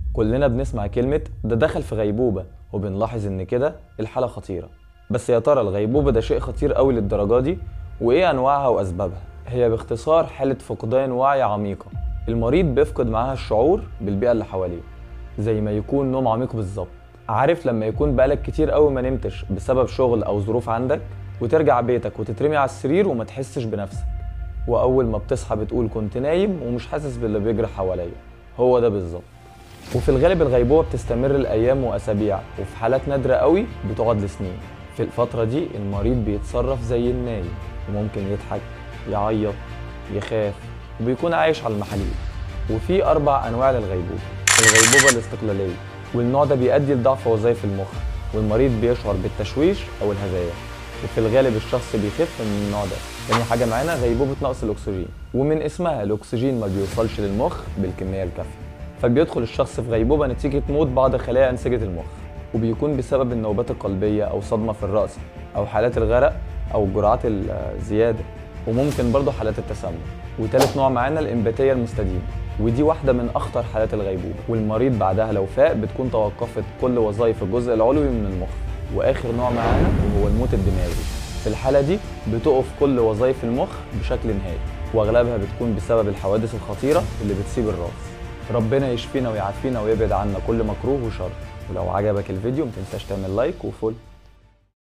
كلنا بنسمع كلمة ده دخل في غيبوبة وبنلاحظ إن كده الحالة خطيرة بس يا ترى الغيبوبة ده شيء خطير قوي للدرجة دي وإيه أنواعها وأسبابها؟ هي باختصار حالة فقدان وعي عميقة المريض بيفقد معاها الشعور بالبيئة اللي حواليه زي ما يكون نوم عميق بالظبط عارف لما يكون بقالك كتير قوي ما نمتش بسبب شغل أو ظروف عندك وترجع بيتك وتترمي على السرير وما تحسش بنفسك وأول ما بتصحى بتقول كنت نايم ومش حاسس باللي بيجري حواليا هو ده بالظبط وفي الغالب الغيبوبة بتستمر الأيام وأسابيع وفي حالات نادرة قوي بتقعد لسنين في الفترة دي المريض بيتصرف زي النايم وممكن يضحك يعيط يخاف وبيكون عايش على المحاليل وفي أربع أنواع للغيبوبة الغيبوبة الاستقلالية والنوع ده بيؤدي لضعف وظائف المخ والمريض بيشعر بالتشويش أو الهذيان وفي الغالب الشخص بيخف من النوع ده تاني حاجة معانا غيبوبة نقص الأكسجين ومن اسمها الأكسجين ما بيوصلش للمخ بالكمية الكافية فبيدخل الشخص في غيبوبة نتيجة موت بعض خلايا أنسجة المخ وبيكون بسبب النوبات القلبية أو صدمة في الرأس أو حالات الغرق أو الجرعات الزيادة وممكن برضه حالات التسمم وتالت نوع معانا الإنباتية المستديمة ودي واحدة من أخطر حالات الغيبوبة والمريض بعدها لو فاق بتكون توقفت كل وظائف الجزء العلوي من المخ وآخر نوع معانا وهو الموت الدماغي في الحالة دي بتقف كل وظائف المخ بشكل نهائي وأغلبها بتكون بسبب الحوادث الخطيرة اللي بتسيب الراس ربنا يشفينا ويعافينا ويبعد عنا كل مكروه وشر ولو عجبك الفيديو متنساش تعمل لايك وفول